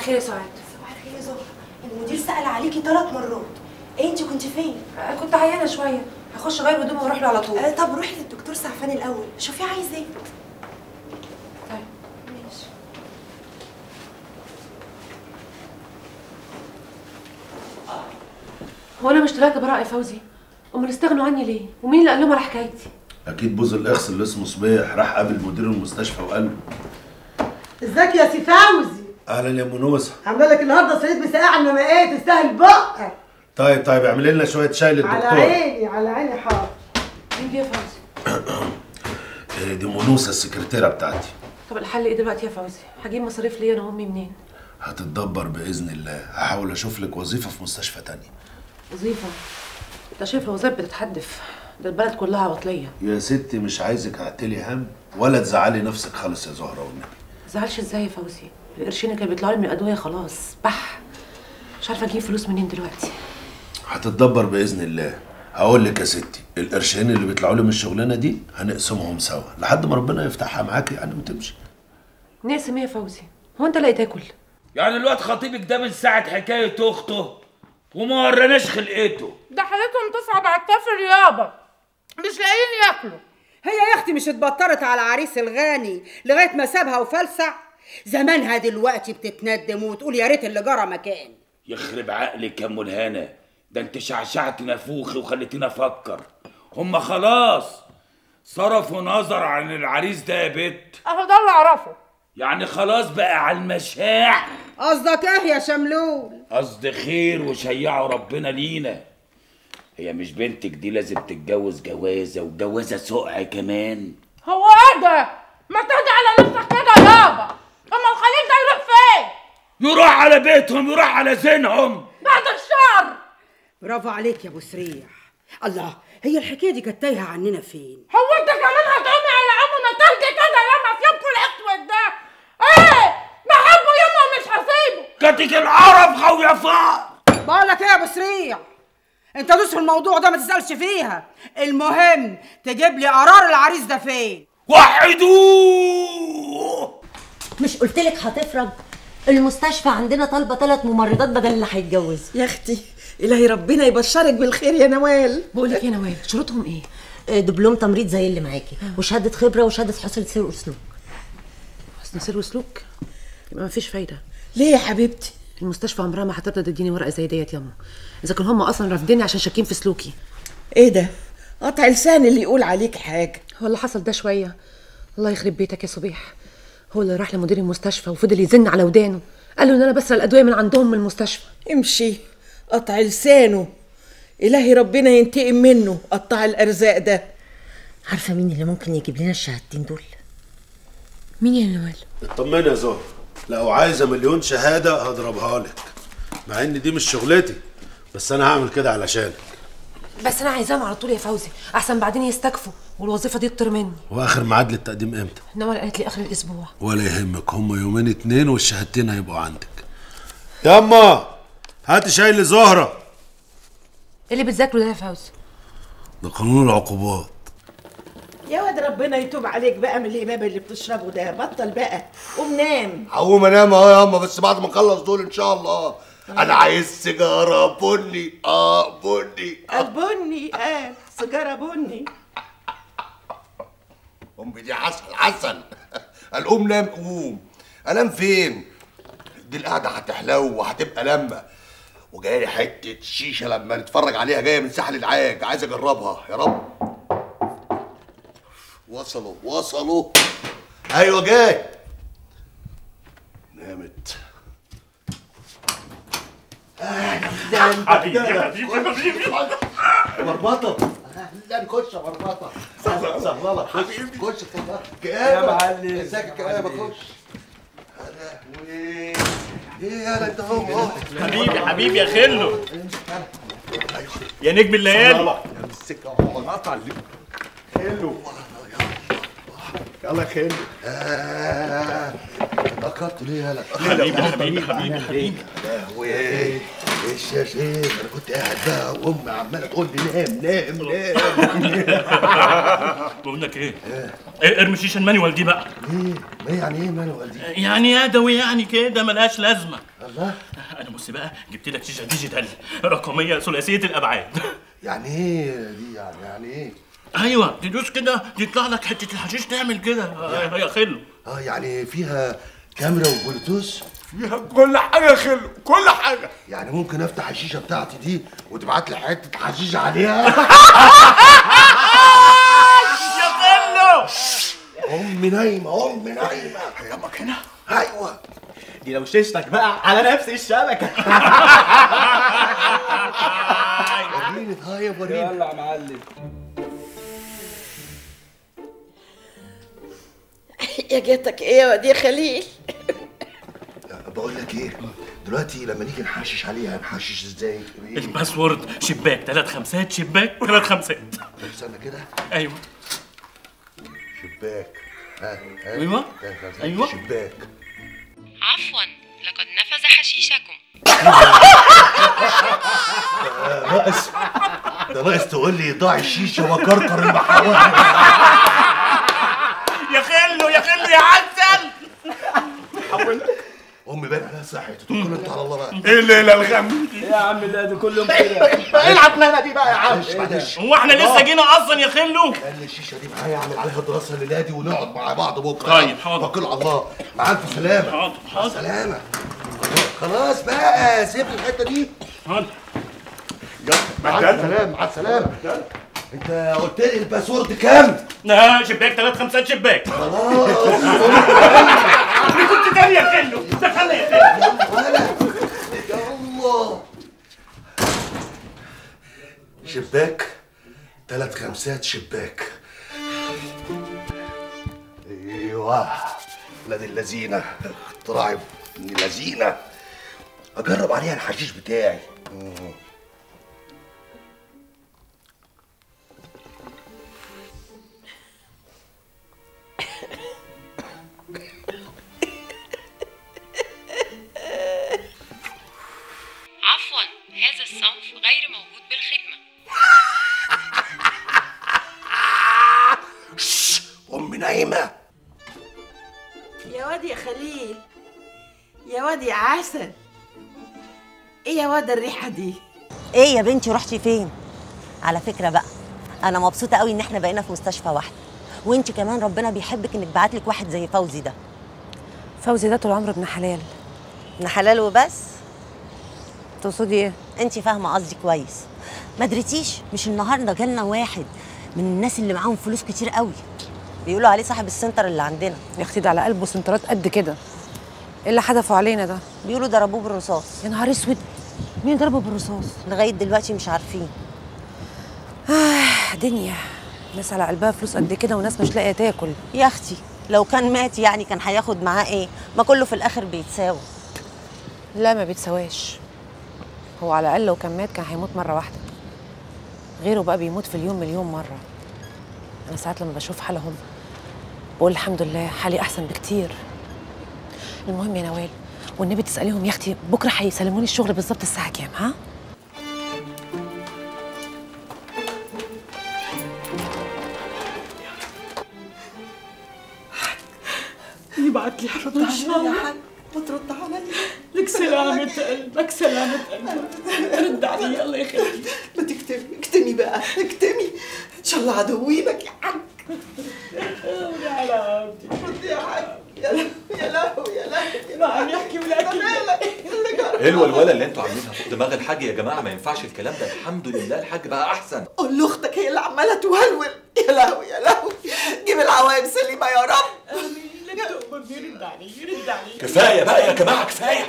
الخير يا سعاد صباح الخير يا زهره المدير سال عليكي ثلاث مرات إيه انت كنت فين آه، كنت عيانه شويه هخش اغير هدومي واروح له على طول آه طب روحي للدكتور سعفان الاول شوفي عايز ايه طيب ماشي هو انا مش طلعت براءه يا فوزي امال استغنوا عني ليه ومين اللي قال لهم على حكايتي اكيد بوز الاخس اللي اسمه صبيح راح قابل مدير المستشفى وقال له ازيك يا سي فوزي اهلا يا منوسه عامله لك النهارده صينيه مسقعه انما ايه تستاهل بقى طيب طيب اعملي لنا شويه شاي على للدكتور عيني على عيني حاضر مين دي يا فوزي إيه دي منوسه السكرتيره بتاعتي طب الحل ايه دلوقتي يا فوزي هجيب مصاريف ليا انا وامي منين هتتدبر باذن الله هحاول اشوف لك وظيفه في مستشفى تانية وظيفه انت شايف الوظائف بتتحدف ده البلد كلها عطليه يا ستي مش عايزك اعتلي هم ولا تزعلي نفسك خالص يا زهره والنبي زعلش ازاي يا فوزي القرشين اللي كانوا بيطلعوا لي من الادويه خلاص بح مش عارفه اجيب فلوس منين دلوقتي هتتدبر باذن الله هقول لك يا ستي القرشين اللي بيطلعوا لي من الشغلانه دي هنقسمهم سوا لحد ما ربنا يفتحها معاكي يعني وتمشي نقسم ايه يا فوزي هو انت لاقي تاكل يعني الواد خطيبك ده من ساعة حكاية أخته وما وراناش خلقته ده حالتهم تصعب على الكافر يابا مش لاقيين ياكلوا هي يا اختي مش اتبطرت على عريس الغني لغايه ما سابها وفلسع زمانها دلوقتي بتتندم وتقول يا ريت اللي جرى مكان يخرب عقلك يا ام الهنا ده انت شعشعت نافوخي وخليتيني افكر هما خلاص صرفوا نظر عن العريس ده يا بت اهو ده اللي اعرفه يعني خلاص بقى على المشاع قصدك ايه يا شملول قصد خير وشيعوا ربنا لينا هي مش بنتك دي لازم تتجوز جوازه وجوازه سقع كمان هو ايه ده ما تهدي على نفسك كده يابا اما الخليل ده يروح فين يروح على بيتهم يروح على زينهم بعد الشر برافو عليك يا ابو سريح الله هي الحكايه دي كانت تايهه عننا فين هو انت كمان هتقومي على عمو ما تهدي كده ياما في يومكم الاسود ده ايه بحبه ياما ومش هسيبه كاتك العرب خويا فار بقول لك ايه يا ابو سريع انت دوس في الموضوع ده ما تسالش فيها المهم تجيب لي قرار العريس ده فين وحدوه مش قلت لك هتفرج المستشفى عندنا طالبه ثلاث ممرضات بدل اللي هيتجوز يا اختي الهي ربنا يبشرك بالخير يا نوال بقول لك ايه يا نوال شروطهم ايه آه، دبلوم تمريض زي اللي معاكي وشهاده خبره وشهاده حسن سير واسلوب حسن سير وسلوك يبقى مفيش فايده ليه يا حبيبتي المستشفى عمرها ما هترضى تديني ورقه زي ديت ياما اذا كانوا هم اصلا رافضيني عشان شاكين في سلوكي ايه ده قطع لسان اللي يقول عليك حاجه هو اللي حصل ده شويه الله يخرب بيتك يا صبيح هو اللي راح لمدير المستشفى وفضل يزن على ودانه قال له ان انا بسرق الادويه من عندهم من المستشفى امشي قطع لسانه الهي ربنا ينتقم منه قطع الارزاق ده عارفه مين اللي ممكن يجيب لنا الشهادتين دول مين يا نوال اطمني يا زهر لو عايزه مليون شهاده هضربها لك مع ان دي مش شغلتي بس انا هعمل كده علشانك بس انا عايزاهم على طول يا فوزي احسن بعدين يستكفوا والوظيفه دي تطير مني واخر ميعاد للتقديم امتى نوال قالت لي اخر الاسبوع ولا يهمك هم يومين اتنين والشهادتين هيبقوا عندك ياما هاتي شاي لزهره ايه اللي بتذاكره ده يا فوزي ده قانون العقوبات يا واد ربنا يتوب عليك بقى من الهباب اللي بتشربه ده بطل بقى قوم نام هقوم انام اهو يا اما بس بعد ما اخلص دول ان شاء الله انا عايز سيجاره بني اه بني البني اه سيجاره بني امي دي عسل عسل قال قوم نام قوم انام فين دي القعده هتحلو وهتبقى لمه وجايه لي حته شيشه لما نتفرج عليها جايه من ساحل العاج عايز اجربها يا رب وصلوا وصلوا ايوه جاي نامت حبيبي حبيبي حبيبي مربطه اهلا خش يا مربطه سهله حبيبي خش اتفضل يا معلم ازيك يا كآبة خش يا لهوي ايه يالا انت اهو اهو حبيبي حبيبي يا خلو يا نجم الليالي السكه اهو قطع خلو يلا يا خلو اتأخرت ليه يالا حبيبي حبيبي حبيبي حبيبي يا لهوي ايش يا شيخ انا كنت قاعد بقى وامي عماله تقول لي نام نام نام بقول لك ايه إيه، ارمي الشيشه المانيوال دي بقى ايه ما يعني ايه مانوال دي يعني يدوي يعني كده ملهاش لازمه الله انا بص بقى جبت لك شيشه ديجيتال رقميه ثلاثيه الابعاد يعني ايه دي يعني يعني ايه ايوه تدوس كده يطلع لك حته الحشيش تعمل كده آه، يا خلو اه يعني فيها كاميرا وبلوتوث فيها كل حاجه يا خلو كل حاجه يعني ممكن افتح الشيشه بتاعتي دي وتبعت لي حته حشيش عليها يا خلو امي نايمه امي نايمه هي امك هنا ايوه دي لو شيشتك بقى على نفس الشبكه وريني طيب وريني يلا يا معلم يا جاتك ايه يا واد يا خليل بقول لك ايه دلوقتي لما نيجي نحشش عليها نحشش ازاي إيه؟ الباسورد شباك ثلاث خمسات شباك ثلاث خمسات طب استنى كده ايوه شباك ها ها أيوة. ها، ها، ها، أيوة. شباك عفوا لقد نفذ حشيشكم ده ناقص ده ناقص تقول لي ضاع الشيشه وكركر المحاور يا خلو يا خلو يا عسل امي باين عليها صحي توكل انت على الله بقى ايه الليله الغم يا عم لا ده كل يوم كده العب لنا دي بقى يا عم معلش معلش هو احنا لسه جينا اصلا يا خلو قال الشيشه دي معايا اعمل عليها دراسه الليله دي ونقعد مع بعض بكره طيب، حاضر. توكل على الله مع الف سلامه حاضر مع حاضر السلامه خلاص بقى سيب لي الحته دي حاضر مع السلامه مع السلامه انت قلت لي الباسورد كام؟ لا شباك ثلاث خمسات شباك خلاص انا كنت تاني يا خلو دخلنا يا خلو يا الله شباك ثلاث خمسات شباك ايوه ولاد اللذينه اختراعي ابن لذينه اجرب عليها الحشيش بتاعي مم. عفوا هذا الصنف غير موجود بالخدمة شش، امي نايمه يا واد يا خليل يا واد يا عسل ايه يا واد الريحه دي ايه يا بنتي رحتي فين على فكره بقى انا مبسوطه قوي ان احنا بقينا في مستشفى واحده وانت كمان ربنا بيحبك انك بعت لك واحد زي فوزي ده فوزي ده طول عمره ابن حلال ابن حلال وبس تقصدي ايه انت فاهمه قصدي كويس ما دريتيش مش النهارده جالنا واحد من الناس اللي معاهم فلوس كتير قوي بيقولوا عليه صاحب السنتر اللي عندنا يا اختي ده على قلبه سنترات قد كده ايه اللي حدفوا علينا ده بيقولوا ضربوه بالرصاص يا نهار اسود مين ضربه بالرصاص لغايه دلوقتي مش عارفين آه دنيا ناس على قلبها فلوس قد كده وناس مش لاقيه تاكل يا اختي لو كان مات يعني كان هياخد معاه ايه ما كله في الاخر بيتساوى لا ما بيتسواش هو على الاقل لو كان مات كان هيموت مره واحده غيره بقى بيموت في اليوم مليون مره انا ساعات لما بشوف حالهم بقول الحمد لله حالي احسن بكتير المهم يا نوال والنبي تساليهم يا اختي بكره هيسلموني الشغل بالظبط الساعه كام ها يبعت لي حرب ان شاء الله ما ترد عليا لك سلامة قلبك سلامة قلبك رد علي الله يخليك ما تكتمي اكتمي بقى اكتمي ان شاء الله عدوي لك يا حاج يا حلاوتي يا حاج يا لهوي يا لهوي يا لهوي ما عم يحكي ولا ايه الولوله اللي انتوا عاملينها فوق دماغ الحاج يا جماعه ما ينفعش الكلام ده الحمد لله الحاج بقى احسن قول لاختك هي اللي عماله تولول يا لهوي يا لهوي جيب العوايب سليمه يا رب امين لك تؤمر يرد علي يرد علي كفايه بقى يا جماعه كفايه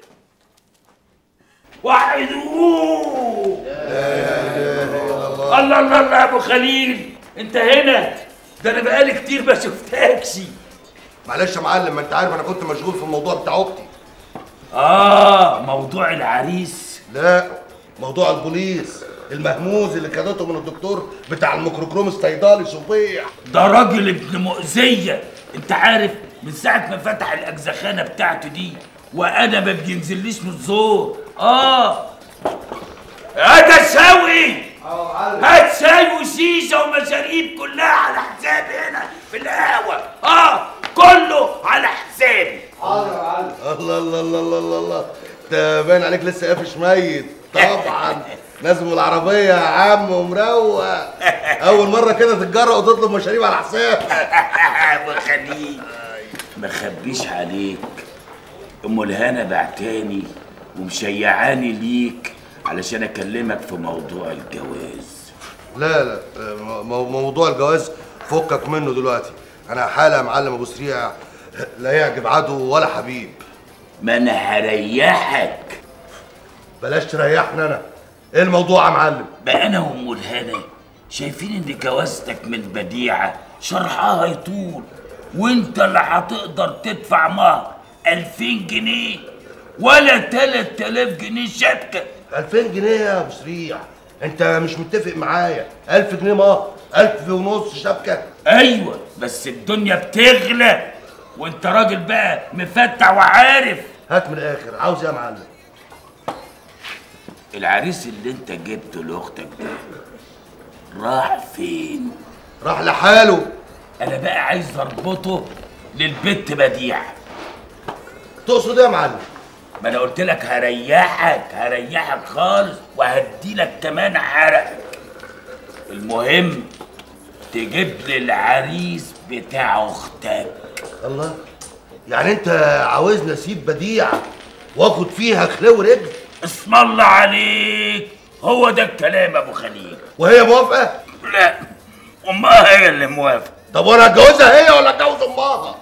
وحدوه الله الله الله يا ابو خليل انت هنا ده انا بقالي كتير ما شفتكش معلش يا معلم ما انت عارف انا كنت مشغول في الموضوع بتاع اختي اه موضوع العريس لا موضوع البوليس المهموز اللي خدته من الدكتور بتاع الميكروكروم الصيدلي صبيح ده راجل ابن مؤذية انت عارف من ساعة ما فتح الأجزخانة بتاعته دي وأنا ما بينزليش من الزور اه هتساوي هتساوي وشيشه ومشاريب كلها على حسابي هنا في القهوه اه كله على حسابي الله الله الله الله الله الله ده باين عليك لسه قافش ميت طبعا لازم العربية يا عم ومروق أول مرة كده تتجرأ وتطلب مشاريب على حساب ابو خليل ما خبيش عليك ام الهنا بعتاني ومشيعاني ليك علشان اكلمك في موضوع الجواز لا لا مو- موضوع الجواز فكك منه دلوقتي أنا حالة يا معلم أبو سريع لا يعجب عدو ولا حبيب ما انا هريحك بلاش تريحني أنا إيه الموضوع يا معلم؟ بقى انا وام الهنا شايفين ان جوازتك من بديعه شرحها يطول وانت اللي هتقدر تدفع مهر 2000 جنيه ولا 3000 جنيه شبكه 2000 جنيه يا أبو سريع أنت مش متفق معايا 1000 جنيه مهر 1000 ونص شبكة ايوه بس الدنيا بتغلى وانت راجل بقى مفتح وعارف هات من الآخر عاوز إيه يا معلم؟ العريس اللي انت جبته لاختك ده راح فين راح لحاله انا بقى عايز اربطه للبت بديعه تقصد ايه يا معلم ما انا قلت لك هريحك هريحك خالص وهديلك كمان عرقك المهم تجيب لي العريس بتاع اختك الله يعني انت عاوزني اسيب بديعه واخد فيها خلو رجل اسم الله عليك هو ده الكلام يا ابو خليل وهي موافقه لا امها هي اللي موافقه طب وانا اتجوزها هي ولا اتجوز امها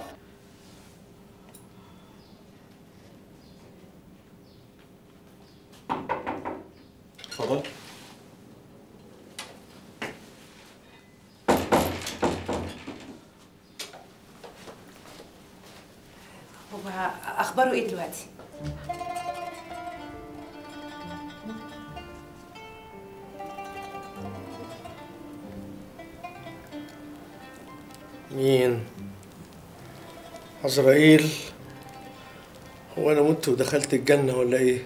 اتفضل هو اخباره ايه دلوقتي مين عزرائيل هو انا مت ودخلت الجنة ولا ايه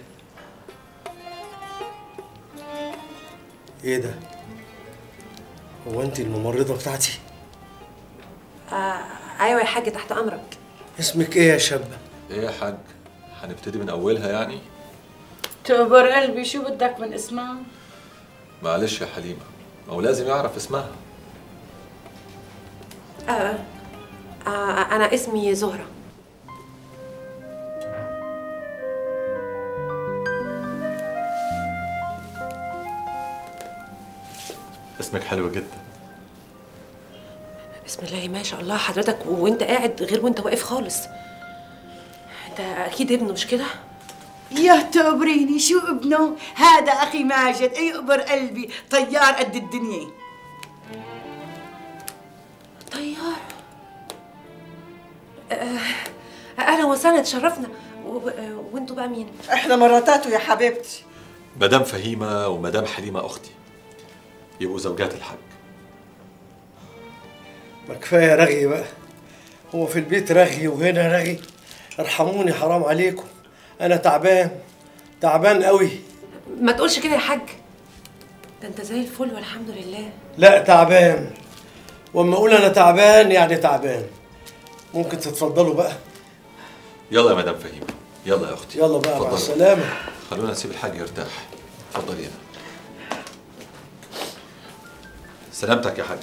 ايه ده هو انت الممرضة بتاعتي آه ايوه يا حاج تحت امرك اسمك ايه يا شابة ايه يا حاج هنبتدي من اولها يعني تقبر قلبي شو بدك من اسمها معلش يا حليمه ما هو لازم يعرف اسمها آه آه انا اسمي زهرة اسمك حلو جدا بسم الله ما شاء الله حضرتك وانت قاعد غير وانت واقف خالص انت اكيد ابنه مش كده يا تقبريني شو ابنه هذا اخي ماجد يقبر قلبي طيار قد الدنيا طيار آه اهلا وسهلا تشرفنا و- آه، وانتوا بقى مين احنا مراتاته يا حبيبتي مدام فهيمه ومدام حليمه اختي يبقوا زوجات الحاج ما كفاية رغي بقى هو في البيت رغي وهنا رغي ارحموني حرام عليكم انا تعبان تعبان قوي ما تقولش كده يا حاج ده انت زي الفل والحمد لله لا تعبان واما اقول انا تعبان يعني تعبان ممكن تتفضلوا بقى يلا يا مدام فهيمه يلا يا اختي يلا بقى مع اتفضلي. السلامة خلونا نسيب الحاج يرتاح اتفضلي هنا سلامتك يا حاج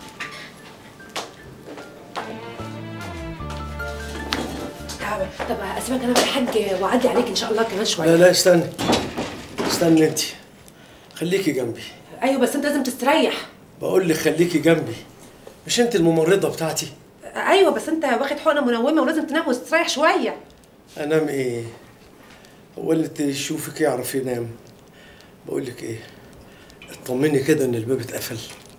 تعبان طب اسيبك انا والحاج واعدي عليك ان شاء الله كمان شويه لا لا استني استني انت خليكي جنبي ايوه بس انت لازم تستريح بقول لك خليكي جنبي مش انت الممرضة بتاعتي ايوه بس انت واخد حقنه منومه ولازم تنام وتستريح شويه انام ايه هو اللي تشوفك يعرف ينام بقول لك ايه اطمني كده ان الباب اتقفل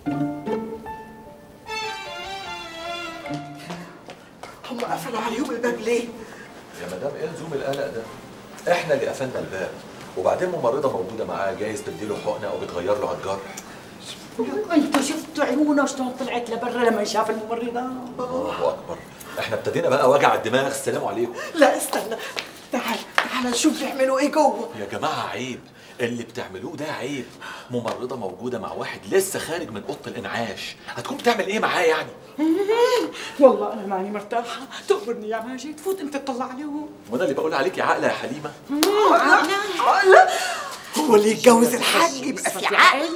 هم قفلوا عليهم الباب ليه؟ يا مدام ايه لزوم القلق ده احنا اللي قفلنا الباب وبعدين ممرضه موجوده معاه جايز تديله حقنه او بتغير له على الجرح انتوا شفتوا عيونه شلون طلعت لبرا لما شاف الممرضه الله اكبر احنا ابتدينا بقى وجع الدماغ السلام عليكم لا استنى تعال تعال نشوف بيعملوا ايه جوه يا جماعه عيب اللي بتعملوه ده عيب ممرضه موجوده مع واحد لسه خارج من اوضه الانعاش هتكون بتعمل ايه معاه يعني والله انا ماني مرتاحه تقبرني يا ماجد فوت انت تطلع عليهم وانا اللي بقول عليك يا عقله يا حليمه لا هو اللي يتجوز الحاج يبقى في عقل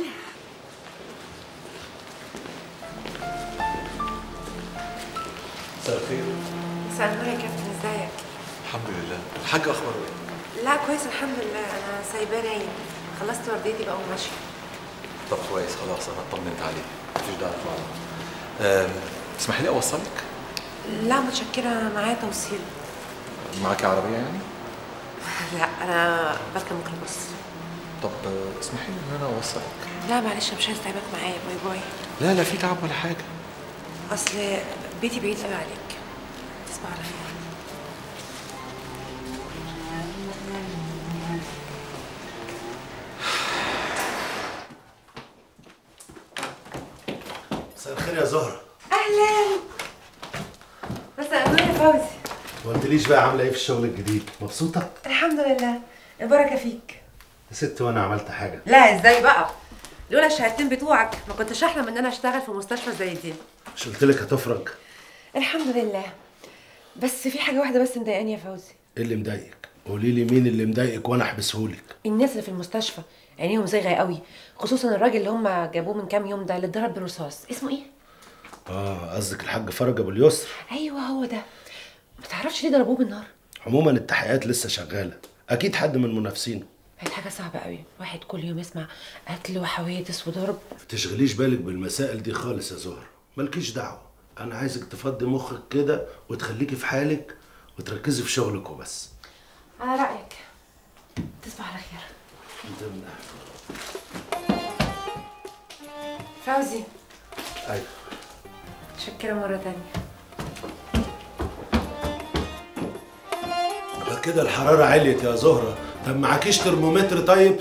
مساء الخير مساء النور يا كابتن ازيك الحمد لله الحاج اخباره ايه لا كويس الحمد لله انا سايباه نايم خلصت ورديتي بقى وماشيه طب كويس خلاص انا اطمنت عليه مفيش داعي طبعا أم، تسمحي لي اوصلك لا متشكره معايا توصيل معاكي عربيه يعني لا انا بركب ميكروباص طب آه، اسمحي لي ان انا اوصلك لا معلش مش عايز تعبك معايا باي باي لا لا في تعب ولا حاجه اصل بيتي بعيد قوي عليك تصبح على خير مساء الخير يا زهره اهلا مساء النور يا فوزي ما قلتليش بقى عامله ايه في الشغل الجديد مبسوطه الحمد لله البركه فيك يا ست وانا عملت حاجه لا ازاي بقى لولا الشهادتين بتوعك ما كنتش احلم ان انا اشتغل في مستشفى زي دي مش قلت لك هتفرج الحمد لله بس في حاجه واحده بس مضايقاني يا فوزي ايه اللي مضايقك قولي لي مين اللي مضايقك وانا احبسهولك الناس اللي في المستشفى عينيهم زيغه قوي خصوصا الراجل اللي هم جابوه من كام يوم ده اللي اتضرب بالرصاص اسمه ايه اه قصدك الحاج فرج ابو اليسر ايوه هو ده ما تعرفش ليه ضربوه بالنار عموما التحقيقات لسه شغاله اكيد حد من منافسينه هي حاجه صعبه قوي واحد كل يوم يسمع قتل وحوادث وضرب ما تشغليش بالك بالمسائل دي خالص يا زهر مالكيش دعوه انا عايزك تفضي مخك كده وتخليكي في حالك وتركزي في شغلك وبس على رايك تصبح على خير انت من فوزي ايوه متشكره مره تانية يبقى كده الحراره عليت يا زهره طب معكيش ترمومتر طيب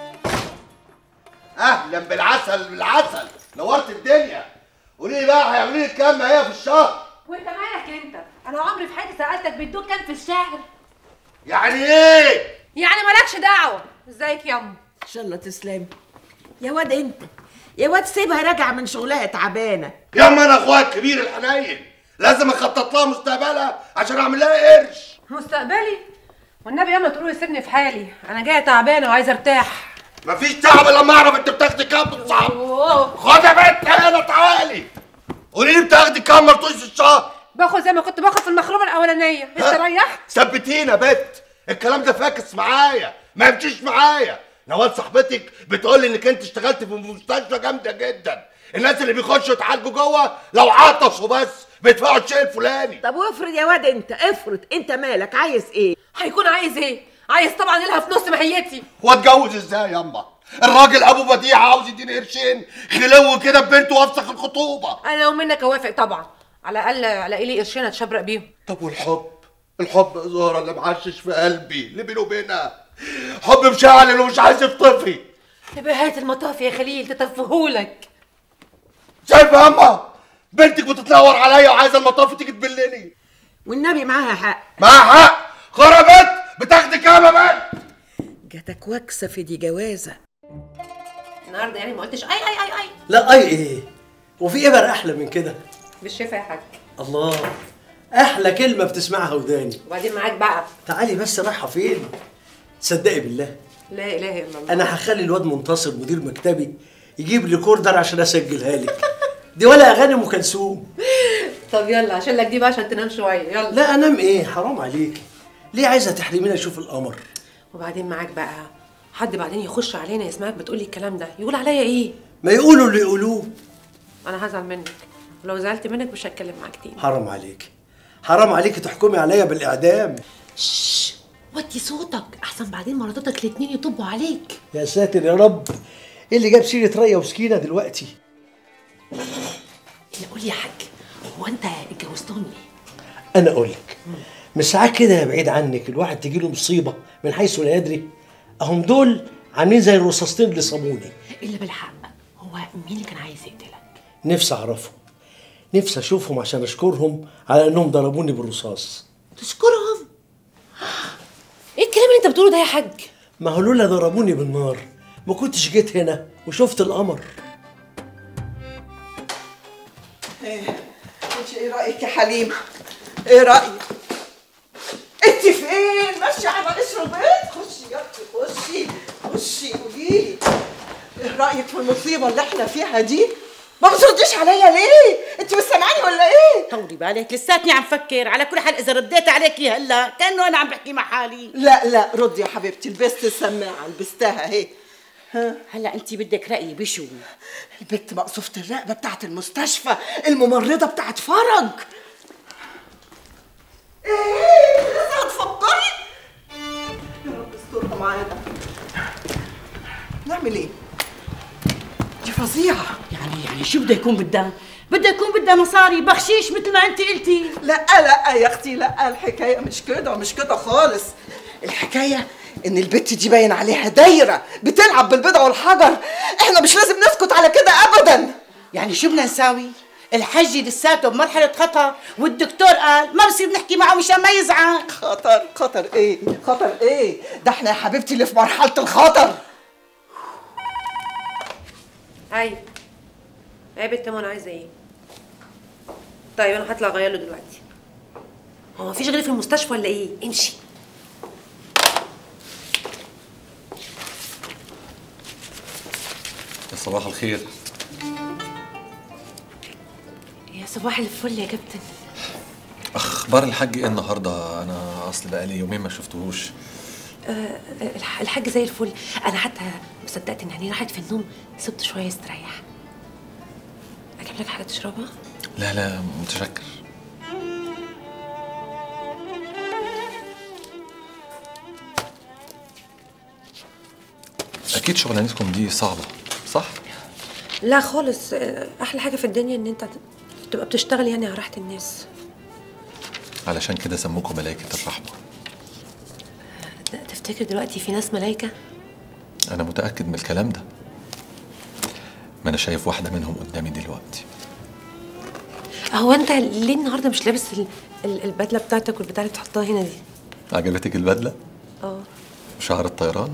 اهلا بالعسل بالعسل نورت الدنيا قولي لي بقى هيعملوا لي كام هي في الشهر وانت مالك انت انا عمري في حياتي سالتك بيدوك كام في الشهر يعني ايه يعني مالكش دعوه ازيك ياما ان شاء الله تسلمي يا واد انت يا واد سيبها راجعه من شغلها تعبانه يا اما انا اخويا الكبير الحنين لازم اخطط لها مستقبلها عشان اعمل لها قرش مستقبلي والنبي ياما تقولوا سيبني في حالي انا جايه تعبانه وعايزه ارتاح مفيش تعب الا لما اعرف انت بتاخدي كام بالصعب خد يا بنت هنا تعالي قولي لي بتاخدي كام مرتوش في الشهر باخد زي ما كنت باخد في المخرومه الاولانيه استريح ثبتينا بت الكلام ده فاكس معايا ما يمشيش معايا نوال صاحبتك بتقول لي انك انت اشتغلت في مستشفى جامده جدا الناس اللي بيخشوا يتعالجوا جوه لو عطشوا بس بيدفعوا الشيء الفلاني طب وافرض يا واد انت افرض انت مالك عايز ايه هيكون عايز ايه عايز طبعا يلها في نص ماهيتي واتجوز ازاي ياما الراجل ابو بديع عاوز يديني قرشين خلو كده ببنته وافسخ الخطوبه انا لو منك اوافق طبعا على الاقل الاقي لي قرشين اتشبرق بيهم طب والحب الحب يا زهره اللي معشش في قلبي اللي بينه وبينها حب مشعل ومش عايز يطفي نهاية المطاف يا خليل تطفهولك شايفه ياما بنتك بتتنور عليا وعايزه المطاف تيجي تبلني والنبي معاها حق معاها حق خربت بتاخدي كام يا بنت جاتك وكسه في دي جوازه النهارده يعني ما قلتش اي اي اي اي لا اي ايه وفي ايه بقى احلى من كده بالشفا يا حاج الله احلى كلمه بتسمعها وداني وبعدين معاك بقى تعالي بس رايحه فين تصدقي بالله لا اله الا الله انا هخلي الواد منتصر مدير مكتبي يجيب ريكوردر عشان اسجلها لك دي ولا اغاني ام كلثوم طب يلا عشان لك دي بقى عشان تنام شويه يلا لا انام ايه حرام عليكي ليه عايزه تحرميني اشوف القمر وبعدين معاك بقى حد بعدين يخش علينا يسمعك بتقولي الكلام ده يقول عليا ايه ما يقولوا اللي يقولوه انا هزعل منك ولو زعلت منك مش هتكلم معاك تاني حرام عليكي حرام عليكي تحكمي عليا بالاعدام شش وطي صوتك احسن بعدين مراتاتك الاتنين يطبوا عليك يا ساتر يا رب ايه اللي جاب سيره ريا وسكينه دلوقتي لا قول يا حاج هو انت اتجوزتهم ليه انا اقول لك مش ساعات كده يا بعيد عنك الواحد تجي له مصيبه من حيث لا يدري اهم دول عاملين زي الرصاصتين اللي صابوني الا بالحق هو مين اللي كان عايز يقتلك نفسي اعرفهم نفسي اشوفهم عشان اشكرهم على انهم ضربوني بالرصاص تشكرهم ايه الكلام اللي انت بتقوله ده يا حاج ما هو لولا ضربوني بالنار ما كنتش جيت هنا وشفت القمر ايه انت ايه رايك يا حليمه ايه رايك انت فين ماشيه على قشر البيض خشي يا اختي خشي خشي قوليلي ايه رايك في المصيبه اللي احنا فيها دي ما بترديش عليا ليه انت مش سامعاني ولا ايه طولي بالك لساتني عم فكر على كل حال اذا رديت عليكي هلا كانه انا عم بحكي مع حالي لا لا ردي يا حبيبتي لبست السماعه لبستها اهي ها هلا انت بدك رايي بشو البت مقصوفة الرقبة بتاعت المستشفى الممرضة بتاعت فرج ايه لسه هتفكري يا رب استرها معانا نعمل ايه دي فظيعة يعني يعني شو بده يكون بدها بدها يكون بدها مصاري بخشيش مثل ما انت قلتي لا لا يا اختي لا الحكاية مش كده مش كده خالص الحكاية ان البت دي باين عليها دايرة بتلعب بالبيضة والحجر احنا مش لازم نسكت على كده ابدا يعني شو بدنا نساوي الحج لساته بمرحلة خطر والدكتور قال ما بصير نحكي معه مشان ما يزعل خطر خطر ايه خطر ايه ده احنا يا حبيبتي اللي في مرحلة الخطر هاي هاي بنت منى عايزه ايه طيب انا هطلع اغير له دلوقتي هو مفيش غيري في المستشفى ولا ايه امشي يا صباح الخير يا صباح الفل يا كابتن اخبار الحاج ايه النهارده انا اصل بقالي يومين ما شفتهوش آه الح- الحاج زي الفل انا حتى ما صدقت ان عينيه راحت في النوم سبته شويه يستريح اجيب لك حاجه تشربها لا لا متشكر اكيد شغلانتكم دي صعبه صح لا خالص آه، احلى حاجه في الدنيا ان انت تبقى بتشتغل يعني على راحه الناس علشان كده سموكم ملائكه الرحمه تفتكر دلوقتي في ناس ملايكه انا متاكد من الكلام ده ما انا شايف واحده منهم قدامي دلوقتي هو انت ليه النهارده مش لابس ال- ال- البدله بتاعتك والبتاع اللي بتحطها هنا دي عجبتك البدله اه شعر الطيران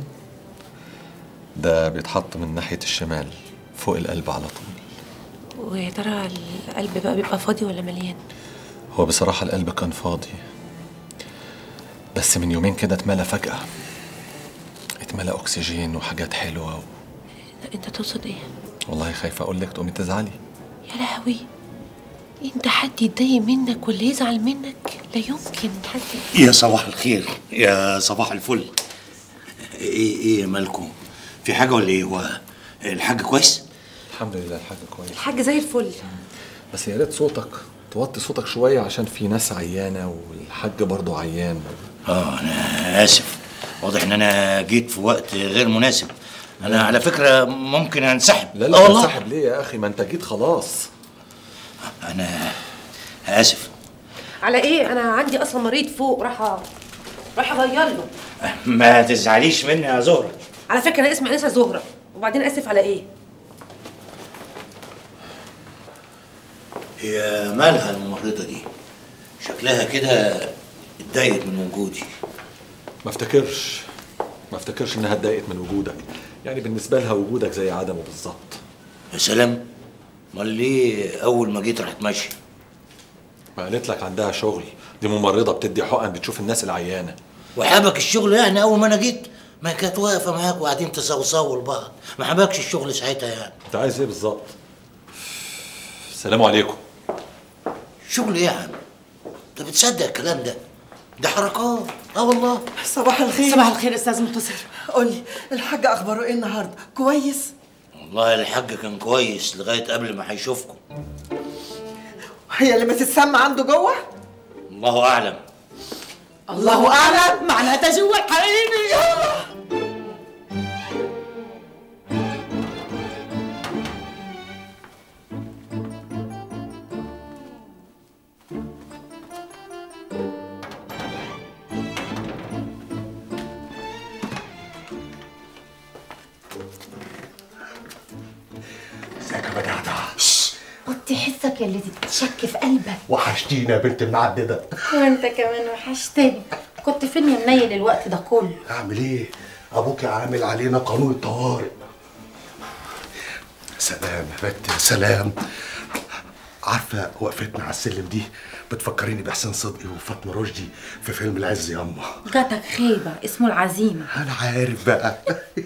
ده بيتحط من ناحيه الشمال فوق القلب على طول ويا ترى القلب بقى بيبقى فاضي ولا مليان هو بصراحه القلب كان فاضي بس من يومين كده اتملى فجاه اتملى اكسجين وحاجات حلوه و... انت تقصد ايه والله خايفه اقول لك تقومي تزعلي يا لهوي انت حد يتضايق منك ولا يزعل منك لا يمكن حد يا صباح الخير يا صباح الفل ايه ايه مالكم في حاجه ولا ايه هو الحاج كويس الحمد لله الحاج كويس الحاج زي الفل بس يا ريت صوتك توطي صوتك شويه عشان في ناس عيانه والحاج برضه عيان اه انا اسف واضح ان انا جيت في وقت غير مناسب انا على فكره ممكن انسحب لا آه لا والله. تنسحب ليه يا اخي ما انت جيت خلاص انا اسف على ايه انا عندي اصلا مريض فوق راح راح اغير له ما تزعليش مني يا زهره على فكره انا اسمي انسه زهره وبعدين اسف على ايه هي مالها الممرضه دي شكلها كده اتضايقت من وجودي ما افتكرش ما افتكرش انها اتضايقت من وجودك يعني بالنسبه لها وجودك زي عدمه بالظبط يا سلام امال ليه اول ما جيت راحت ماشيه ما قالت لك عندها شغل دي ممرضه بتدي حقن بتشوف الناس العيانه وحابك الشغل يعني اول ما انا جيت ما كانت واقفه معاك وقاعدين تصوصوا لبعض ما حبكش الشغل ساعتها يعني انت عايز ايه بالظبط السلام عليكم شغل ايه يا عم انت بتصدق الكلام ده ده حركات اه والله صباح الخير صباح الخير استاذ منتصر قولي الحاج اخباره ايه النهارده كويس والله الحاج كان كويس لغايه قبل ما هيشوفكم هي اللي بتتسمى عنده جوه الله اعلم الله اعلم معناتها جوا حقيقي ازيك يا بدعتع وطي حسك يلي تتشك في قلبك وحشتينا يا بنت المعدده وانت كمان وحشتني كنت فين يا منيل الوقت ده كله اعمل ايه ابوك عامل علينا قانون الطوارئ سلام يا بت يا سلام عارفه وقفتنا على السلم دي بتفكريني بحسين صدقي وفاطمه رشدي في فيلم العز ياما جاتك خيبة اسمه العزيمة انا عارف بقى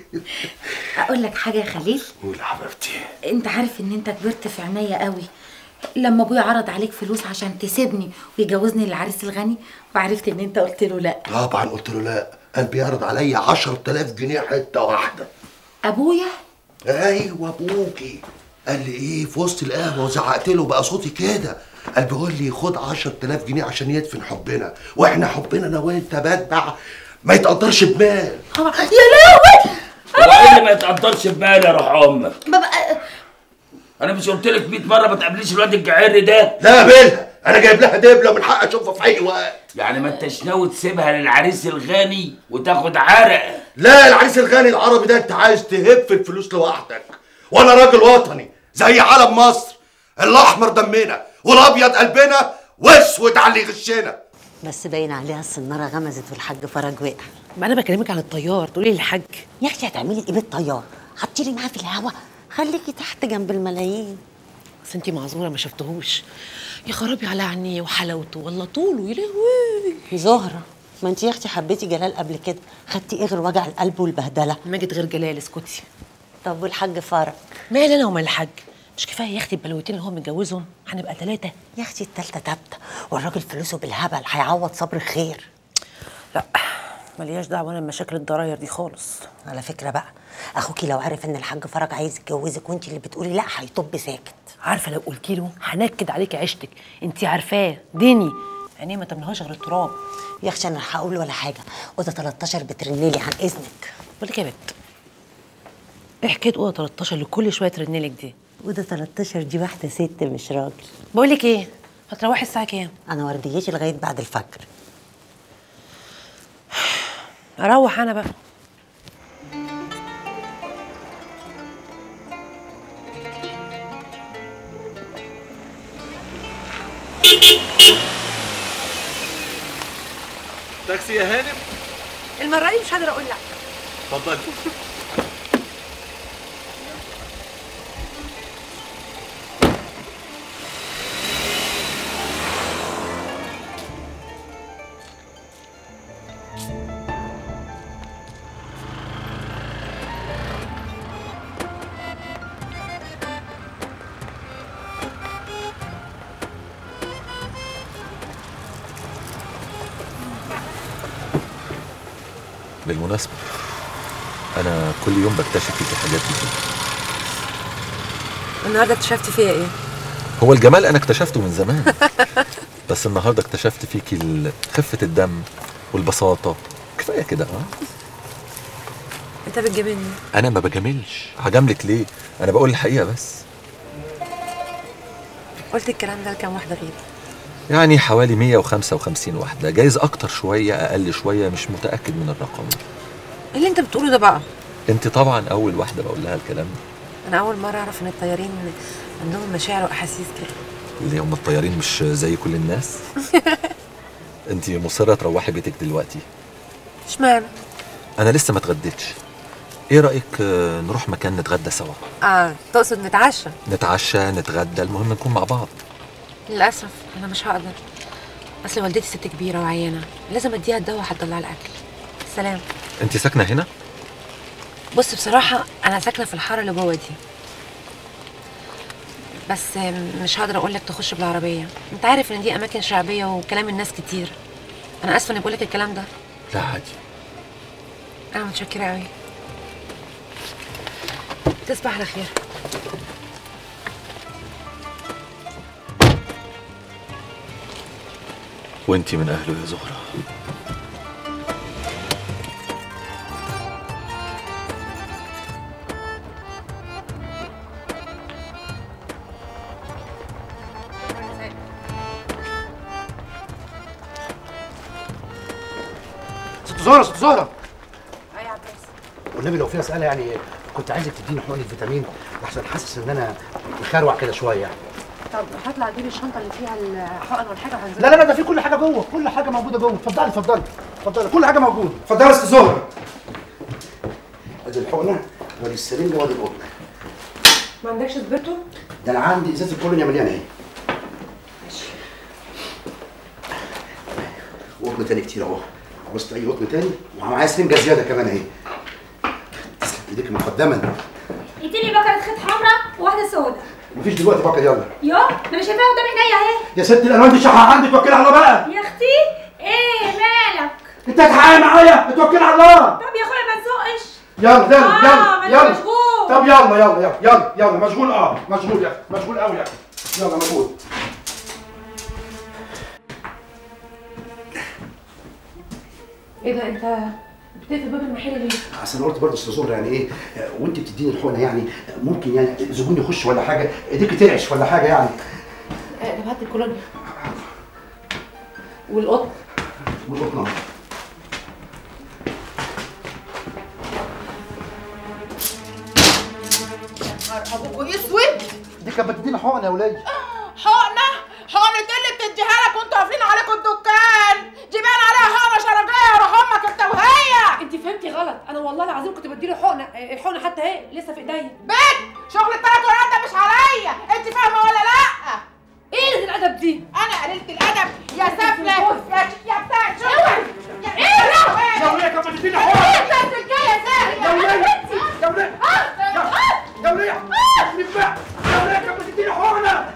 أقول لك حاجة يا خليل قول يا حبيبتي أنت عارف إن أنت كبرت في عينيا قوي لما أبويا عرض عليك فلوس عشان تسيبني ويجوزني للعريس الغني وعرفت إن أنت قلت له لأ طبعا قلت له لا قال بيعرض عليا 10000 جنيه حته واحده أبويا ايوه ابوكي قال لي ايه في وسط القهوه وزعقت له بقى صوتي كده قال بيقول لي خد 10000 جنيه عشان يدفن حبنا واحنا حبنا انا وانت بدع ما يتقدرش بمال يا لهوي هو ايه اللي ما يتقدرش بمال يا روح امك ببقى انا مش قلت لك 100 مره ما تقابليش الواد الجعري ده لا قابلها انا جايب لها دبله من حق اشوفها في اي وقت يعني ما انتش ناوي تسيبها للعريس الغني وتاخد عرق لا العريس الغني العربي ده انت عايز تهب في الفلوس لوحدك وانا راجل وطني زي علم مصر الاحمر دمنا والابيض قلبنا واسود على اللي يغشنا بس باين عليها السناره غمزت والحاج فرج وقع ما انا بكلمك عن الطيار تقولي لي الحاج يا اختي هتعملي ايه بالطيار هتطيري معاه في الهوا خليكي تحت جنب الملايين بس انتي معذوره ما شفتهوش يا خرابي على عينيه وحلاوته والله طوله يا لهوي زهره ما انت يا اختي حبيتي جلال قبل كده خدتي ايه غير وجع القلب والبهدله ماجد غير جلال اسكتي طب والحاج فرج مالي انا ومال الحاج مش كفايه يا اختي البلوتين اللي هو متجوزهم هنبقى ثلاثه يا اختي التالتة تابتة والراجل فلوسه بالهبل هيعوض صبر خير لا ملياش دعوه انا بمشاكل الضراير دي خالص على فكره بقى اخوكي لو عرف ان الحاج فرج عايز يتجوزك وانت اللي بتقولي لا هيطب ساكت عارفه لو قلتي له هنكد عليكي عيشتك انت عارفاه ديني عينيه ما تمنهاش غير التراب يا اختي انا هقول ولا حاجه اوضه 13 بترنلي عن اذنك بقول لك يا بت ايه حكايه اوضه 13 اللي كل شويه ترنلك دي اوضه 13 دي واحده ست مش راجل بقول لك ايه هتروحي الساعه كام انا ورديتي لغايه بعد الفجر اروح انا بقى تاكسي يا هانم المره دي مش قادره اقول لا اتفضلي بالمناسبة أنا كل يوم بكتشف فيكي حاجات جديدة النهارده اكتشفتي فيا ايه هو الجمال أنا اكتشفته من زمان بس النهاردة اكتشفت فيكي ال- خفة الدم والبساطة كفاية كده ها انت بتجاملني أنا ما بجاملش هجاملك ليه أنا بقول الحقيقة بس قلت الكلام ده لكام واحده غيري يعني حوالي 155 واحدة جايز أكتر شوية أقل شوية مش متأكد من الرقم ايه اللي انت بتقوله ده بقى أنت طبعا أول واحدة بقول لها الكلام ده انا اول مره اعرف ان الطيارين عندهم مشاعر واحاسيس كده اللي هم الطيارين مش زي كل الناس أنت مصرة تروحي بيتك دلوقتي اشمعنى أنا لسه ما اتغديتش إيه رأيك آه، نروح مكان نتغدى سوا اه تقصد نتعشى نتعشى نتغدى المهم نكون مع بعض للاسف انا مش هقدر اصل والدتي ست كبيره وعيانه لازم اديها الدواء هتطلع الاكل سلام أنت ساكنة هنا بص بصراحه انا ساكنه في الحاره اللي جوه دي بس مش هقدر اقول لك تخش بالعربيه انت عارف ان دي اماكن شعبيه وكلام الناس كتير انا اسفه اني بقول لك الكلام ده لا عادي انا متشكره قوي تصبح على خير وأنت من أهله يا زهرة ست زهره ست زهره والنبي لو في مساله يعني كنت عايزك تديني حقن الفيتامين لحسن حاسس ان انا مخروع كده شويه يعني طب هطلع اجيب الشنطه اللي فيها الحقن والحاجه وهنزل لا لا لا ده في كل حاجه جوه كل حاجه موجوده جوه اتفضلي اتفضلي اتفضلي كل حاجه موجوده اتفضلي يا ست زهره ادي الحقنه وادي السرنجه وادي القطن ما عندكش سبرتو؟ ده انا عندي ازازه الكولونيا مليانه اهي وقطن تاني كتير اهو عاوزت اي قطن تاني ومعايا سرنجه زياده كمان اهي تسلم ايديك مقدما اديني بكرة خيط حمراء وواحدة سودا مفيش دلوقتي بقى يلا يا ما انا شايفاها قدام عينيا اهي يا ست الالوان دي شحه عندك توكلي على الله بقى يا اختي ايه مالك انت هتحقق معايا توكلي على الله طب يا اخويا ما تزقش يلا يلا آه، ما يلا أنا يلا مشغول. طب يلا يلا يلا يلا يلا مشغول اه مشغول يا اخي مشغول قوي يا اخي يلا مشغول ايه ده انت بتقفل باب المحل ليه؟ اصل انا قلت برضه استاذ زهره يعني ايه آه، وانت بتديني الحقنه يعني آه، ممكن يعني زبون يخش ولا حاجه ايديك ترعش ولا حاجه يعني آه، طب هات الكولونيا والقط والقطنه ابوكوا اسود دي كانت بتديني حقنه يا ولاد حقنه حقنه اللي بتديها لك وانتوا قافلين عليكم الدكان جيبان عليها حقنه شرجيه يا روح امك انت وهي انت فهمتي غلط انا والله العظيم كنت بديله حقنه آه، الحقنه حتى اهي لسه في ايديا بنت شغل التلات ورقات ده مش عليا انت فاهمه ولا لا ايه قلة الادب دي انا قللت الادب يا سفله يا يا بتاع شغل يا ايه يا وليه كانت بتديني حقنه ايه ده الرجاله يا زاهي يا وليه يا وليه يا وليه نفع يا وليه كانت بتديني حقنه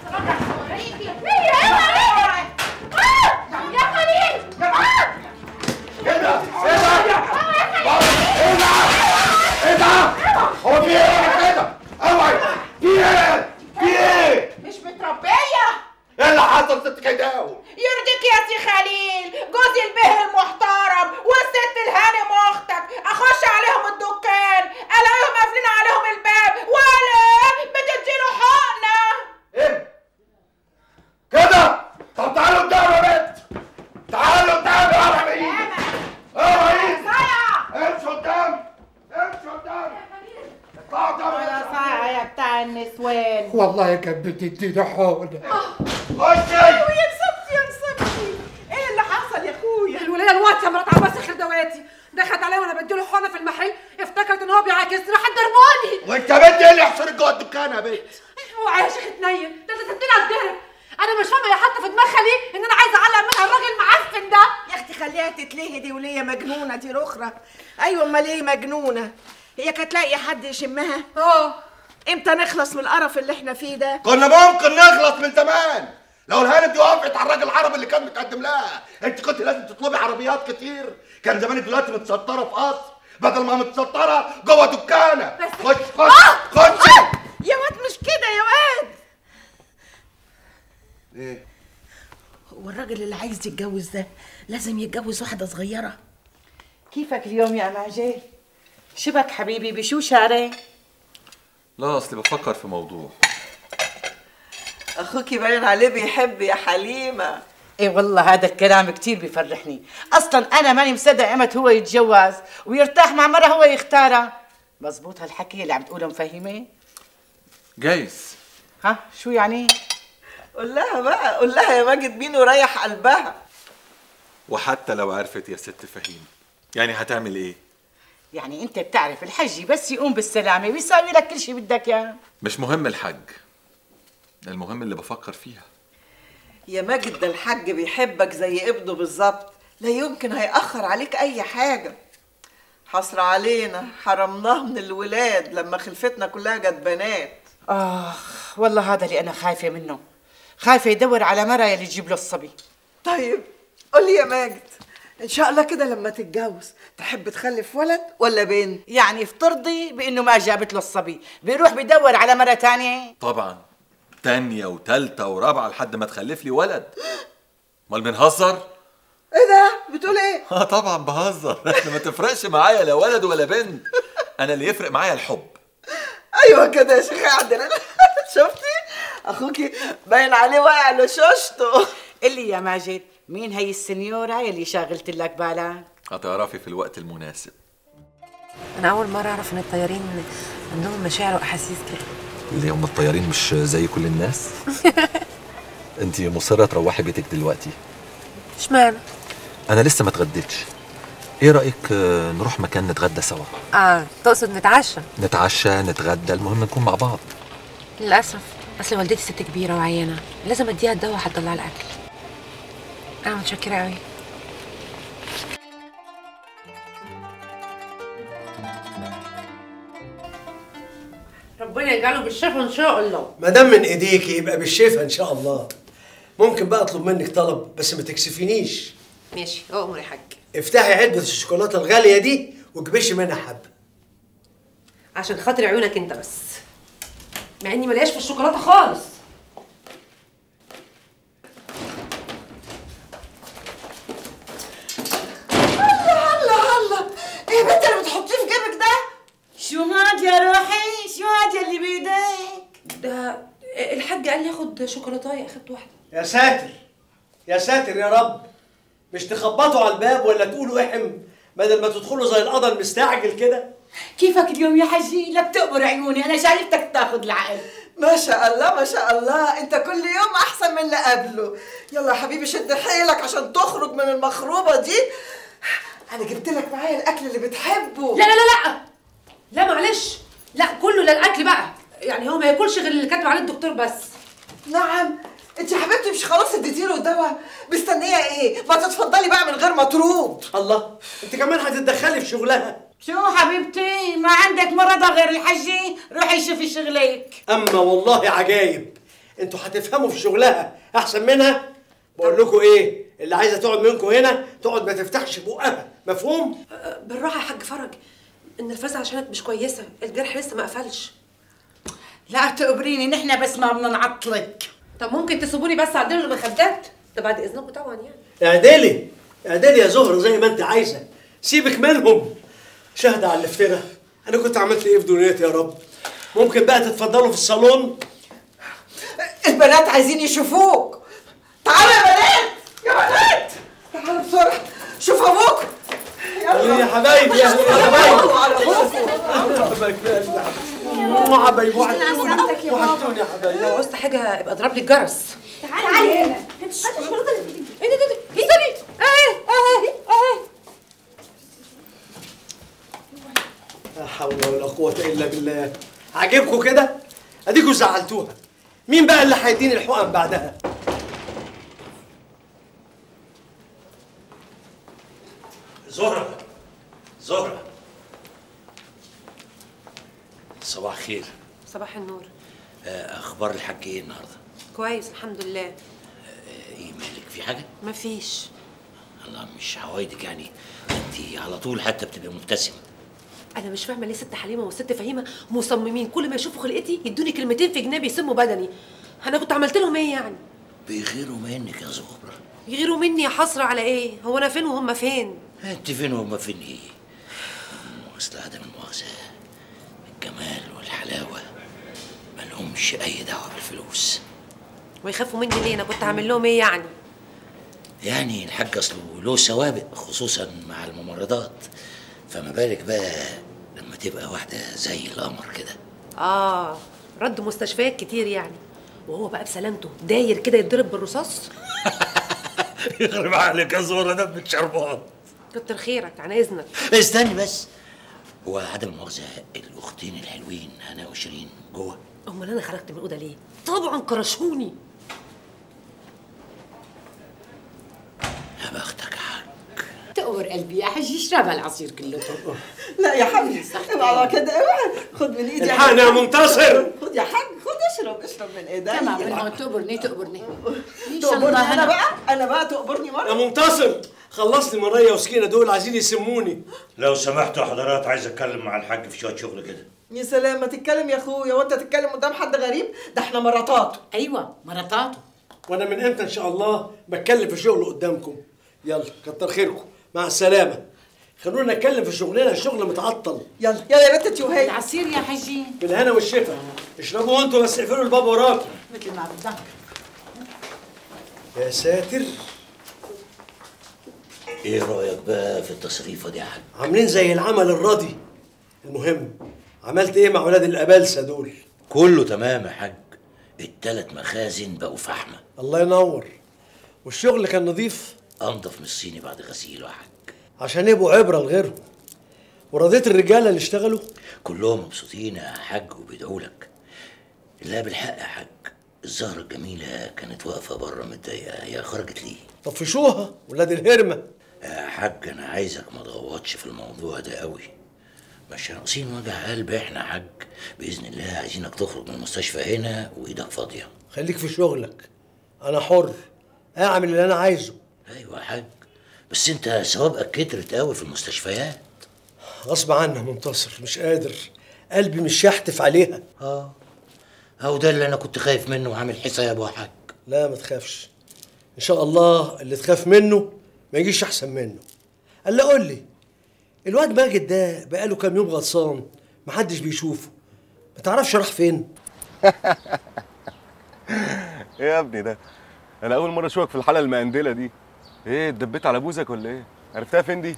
يا خليل ايه ده ايه ده ايه ده ايه ده هو في ايه كده اوعي في ايه في ايه مش متربيه ايه اللي حصل ست كيداوي يرضيك يا سي خليل جوزي البه المحترم والست الهانم اختك اخش عليهم الدكان الاقيهم قافلين عليهم الباب ولا بتديله حقنه ايه كده طب تعالوا قدام يا بنت تعالوا قدام يا رحمين اه رئيس امشوا قدام امشوا قدام اطلعوا قدام يا صايع يا بتاع النسوان والله كانت بتديني حقنه خشي يا كسبتي يا كسبتي ايه اللي حصل يا اخويا الوليه الواطيه مرات عباس الخردواتي دخلت عليا وانا بديله حقنه في المحل افتكرت ان هو بيعاكسني راح ضرباني وانت بنت ايه اللي يحصرك جوه الدكان يا بنت اوعى يا شيخ تنيل ده انت سبتني على الدهر انا مش فاهمه هي حاطه في دماغها ليه ان انا عايزه اعلق منها الراجل المعفن ده يا اختي خليها تتلهي دي وليه مجنونه دي الاخرى ايوه امال ايه مجنونه هي كانت لاقيه حد يشمها اه امتى نخلص من القرف اللي احنا فيه ده كنا ممكن نخلص من زمان لو الهانم دي وقفت على الراجل العربي اللي كان متقدم لها انت كنت لازم تطلبي عربيات كتير كان زمانك دلوقتي متسطره في قصر بدل ما متسطره جوه دكانه خش خش خش يا واد مش كده يا واد ايه هو الراجل اللي عايز يتجوز ده لازم يتجوز واحده صغيره كيفك اليوم يا معجال شبك حبيبي بشو شعرين لا اصلي بفكر في موضوع اخوكي باين عليه بيحب يا حليمه ايه والله هذا الكلام كتير بيفرحني اصلا انا ماني مصدق امتى هو يتجوز ويرتاح مع مره هو يختارها مزبوط هالحكي اللي عم تقوله مفهمه جايز ها شو يعني قول لها بقى قول لها يا ماجد مين وريح قلبها وحتى لو عرفت يا ست فهيم يعني هتعمل ايه يعني انت بتعرف الحج بس يقوم بالسلامه بيساوي لك كل شيء بدك اياه مش مهم الحج المهم اللي بفكر فيها يا ماجد ده الحاج بيحبك زي ابنه بالظبط لا يمكن هيأخر عليك أي حاجة حصر علينا حرمناه من الولاد لما خلفتنا كلها جت بنات اخ والله هذا اللي انا خايفه منه خايفه يدور على مرة يلي تجيب له الصبي طيب قولي يا ماجد إن شاء الله كده لما تتجوز تحب تخلف ولد ولا بنت؟ يعني افترضي بانه ما جابت له الصبي بيروح بيدور على مرة تانية طبعا تانية وتالتة ورابعة لحد ما تخلف لي ولد امال بنهزر؟ ايه ده؟ بتقول ايه؟ اه طبعا بهزر احنا ما تفرقش معايا لا ولد ولا بنت انا اللي يفرق معايا الحب ايوه كده يا شيخ عادل شفتي؟ اخوكي باين عليه واقع لشوشته اللي يا ماجد مين هي السنيورة يلي شاغلت لك بالك؟ هتعرفي في الوقت المناسب انا اول مره اعرف ان الطيارين عندهم مشاعر واحاسيس كده اللي هم الطيارين مش زي كل الناس انت مصرة تروحي بيتك دلوقتي اشمعنى انا لسه ما اتغديتش ايه رايك آه، نروح مكان نتغدى سوا اه تقصد نتعشى نتعشى نتغدى المهم نكون مع بعض للاسف اصل والدتي ست كبيره وعيانه لازم اديها الدواء هتطلع الاكل انا متشكره قوي ربنا يجعله بالشفا ان شاء الله ما دام من ايديك يبقى بالشفا ان شاء الله ممكن بقى اطلب منك طلب بس ما تكسفينيش ماشي اؤمر يا حاج افتحي علبه الشوكولاته الغاليه دي وكبشي منها حبه عشان خاطر عيونك انت بس مع اني ملياش في الشوكولاته خالص الله الله الله ايه يا بنت اللي بتحطيه في جيبك ده شو هاد يا روحي شو هاد اللي بايديك ده الحاج قال لي اخد شوكولاتايه اخدت واحده يا ساتر يا ساتر يا رب مش تخبطوا على الباب ولا تقولوا احم بدل ما تدخلوا زي القضا المستعجل كده كيفك اليوم يا حجي لا بتقبر عيوني انا شايفتك تاخذ العقل ما شاء الله ما شاء الله انت كل يوم احسن من اللي قبله يلا يا حبيبي شد حيلك عشان تخرج من المخروبه دي انا جبت لك معايا الاكل اللي بتحبه لا لا لا لا لا معلش لا كله للاكل بقى يعني هو ما ياكلش غير اللي كاتب عليه الدكتور بس نعم انت يا حبيبتي مش خلاص اديتيله الدواء مستنيه ايه ما تتفضلي بقى من غير ما ترود الله انت كمان هتتدخلي في شغلها شو حبيبتي ما عندك مرضى غير الحجي روحي شوفي شغلك اما والله عجايب انتوا هتفهموا في شغلها احسن منها بقول لكم ايه اللي عايزه تقعد منكم هنا تقعد ما تفتحش بقها مفهوم بالراحه يا حاج فرج النرفزه عشانك مش كويسه الجرح لسه ما قفلش لا تقبريني نحن بس ما بدنا نعطلك طب ممكن تسيبوني بس اعدل المخدات ده بعد اذنكم طبعا يعني اعدلي اعدلي يا زهره زي ما انت عايزه سيبك منهم شهد على الافتراء انا كنت عملت ايه في دنيتي يا رب ممكن بقى تتفضلوا في الصالون البنات عايزين يشوفوك تعالوا يا بنات يا بنات تعالوا بسرعه شوف ابوك يا حبايبي يا حبايبي يا حبايبي وحشتوني يا حبايبي لو عوزت حاجه ابقى اضرب لي الجرس تعالي هنا هات الشوكولاته اللي في ايدك ايه ده ده ايه ده دي اهي اهي اهي لا حول ولا قوة إلا بالله عاجبكم كده؟ أديكوا زعلتوها مين بقى اللي هيديني الحقن بعدها؟ زهرة زهرة صباح الخير صباح النور آه، اخبار الحاج ايه النهارده كويس الحمد لله آه، ايه مالك في حاجه مفيش الله مش عوايدك يعني انت على طول حتى بتبقى مبتسمه انا مش فاهمه ليه ست حليمه والست فهيمه مصممين كل ما يشوفوا خلقتي يدوني كلمتين في جنابي يسموا بدني انا كنت عملت لهم ايه يعني بيغيروا منك يا زهرة يغيروا مني يا حسره على ايه هو انا فين وهم فين انت فين وهم فين ايه اصل عدم المؤاخذه الجمال والحلاوه ملهمش اي دعوه بالفلوس ويخافوا مني ليه انا كنت هعمل لهم ايه يعني يعني الحاج اصله له سوابق خصوصا مع الممرضات فما بالك بقى لما تبقى واحده زي القمر كده اه رد مستشفيات كتير يعني وهو بقى بسلامته داير كده يتضرب بالرصاص يخرب عليك يا زهرة دمك شربان كتر خيرك عن اذنك استني بس هو عدم المؤاخذه الاختين الحلوين هنا وشيرين جوه امال انا خرجت من الاوضه ليه طبعا كرشوني يا بختك تقور قلبي يا حجي اشرب العصير كله لا يا حبيبي اوعى كده اوعى خد من ايدي الحقني يا منتصر خد يا حاج خد اشرب اشرب من ايدي كما بالله تقبرني تقبرني تقبرني انا بقى انا بقى تقبرني مره يا منتصر خلصني مرية وسكينة دول عايزين يسموني لو سمحتوا يا حضرات عايز اتكلم مع الحاج في شويه شغل كده يا سلام ما تتكلم يا اخويا وانت تتكلم قدام حد غريب ده احنا مراتات ايوه مراتات وأنا من إمتى إن شاء الله بتكلم في شغل قدامكم يلا كتر خيركم مع السلامة خلونا نتكلم في شغلنا الشغل متعطل يلا يلا يا بنت تيوهي العصير يا حجي بالهنا والشفا اشربوا انتوا بس اقفلوا الباب وراكم مثل ما بدك يا ساتر ايه رايك بقى في التصريفه دي يا حاج عاملين زي العمل الراضي المهم عملت ايه مع ولاد الابالسه دول كله تمام يا حاج التلات مخازن بقوا فحمه الله ينور والشغل كان نظيف انضف من الصيني بعد غسيله يا حاج عشان يبقوا عبره لغيرهم ورضيت الرجاله اللي اشتغلوا كلهم مبسوطين يا حاج وبيدعوا لك لا بالحق يا حاج الزهرة الجميلة كانت واقفة بره متضايقة هي خرجت ليه؟ طفشوها ولاد الهرمه يا حاج أنا عايزك ما تغوطش في الموضوع ده قوي مش ناقصين وجع قلب احنا يا حاج بإذن الله عايزينك تخرج من المستشفى هنا وإيدك فاضية خليك في شغلك انا حر اعمل اللي انا عايزه أيوة يا حاج بس أنت سوابقك كترت قوي في المستشفيات غصب عنها منتصر مش قادر قلبي مش يحتف عليها اه أهو ده اللي أنا كنت خايف منه وعامل حسابه يا حاج لا ما تخافش ان شاء الله اللي تخاف منه ما يجيش احسن منه قال لي قول لي الواد ماجد ده بقاله كام يوم غطسان محدش بيشوفه ما تعرفش راح فين ايه يا ابني ده انا اول مره اشوفك في الحلقه المقندله دي ايه اتدبيت على بوزك ولا ايه عرفتها فين دي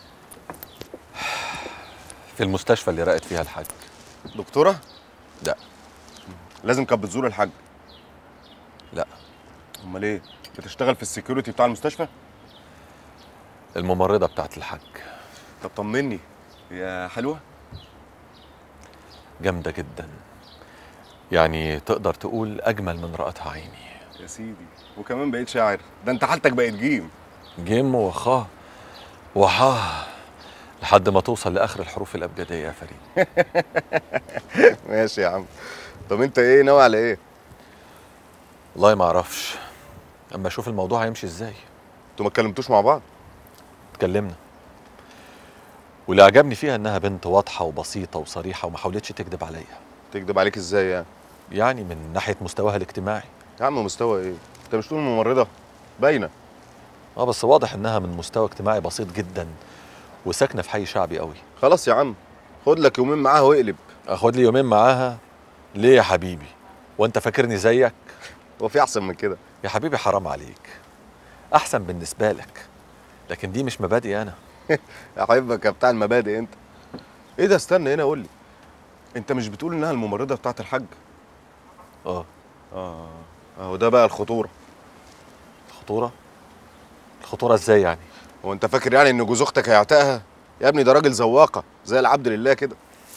في المستشفى اللي رقت فيها الحاج دكتوره لا لازم كانت بتزور الحاج لا امال ايه بتشتغل في السكيورتي بتاع المستشفى الممرضة بتاعت الحاج طب طمني هي حلوه جامدة جدا يعني تقدر تقول أجمل من رأتها عيني يا سيدي وكمان بقيت شاعر ده انت حالتك بقت جيم جيم وخاه وحاه لحد ما توصل لآخر الحروف الأبجدية يا فريد ماشي يا عم طب انت ايه ناوي على ايه والله ما أعرفش أما أشوف الموضوع هيمشي إزاي انتوا ما اتكلمتوش مع بعض اتكلمنا واللي عجبني فيها إنها بنت واضحة وبسيطة وصريحة وما حاولتش تكذب عليا تكذب عليك ازاي يعني يعني من ناحية مستواها الاجتماعي يا عم مستوى ايه انت مش تقول ممرضه باينه اه بس واضح انها من مستوى اجتماعي بسيط جدا وساكنه في حي شعبي قوي خلاص يا عم خد لك يومين معاها واقلب اخد لي يومين معاها ليه يا حبيبي وانت فاكرني زيك هو في احسن من كده يا حبيبي حرام عليك احسن بالنسبه لك لكن دي مش مبادئي انا احبك يا بتاع المبادئ انت ايه ده استنى هنا قول لي انت مش بتقول انها الممرضه بتاعت الحاج اه اه اهو ده بقى الخطوره خطوره الخطوره ازاي يعني هو انت فاكر يعني ان جوز اختك هيعتقها يا ابني ده راجل زواقه زي العبد لله كده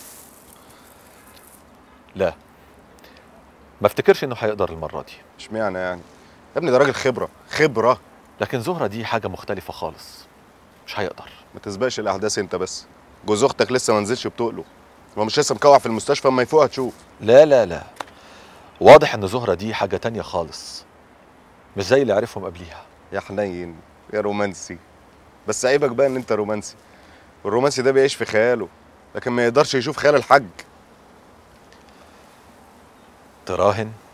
لا ما افتكرش انه هيقدر المره دي اشمعنى يعني يا ابني ده راجل خبره خبره لكن زهره دي حاجه مختلفه خالص مش هيقدر ما تسبقش الاحداث انت بس جوز اختك لسه ما نزلش بتقله هو مش لسه مكوع في المستشفى اما يفوق هتشوف لا لا لا واضح ان زهره دي حاجه تانية خالص مش زي اللي عرفهم قبليها يا حنين يا رومانسي بس عيبك بقى ان انت رومانسي الرومانسي ده بيعيش في خياله لكن ما يقدرش يشوف خيال الحاج تراهن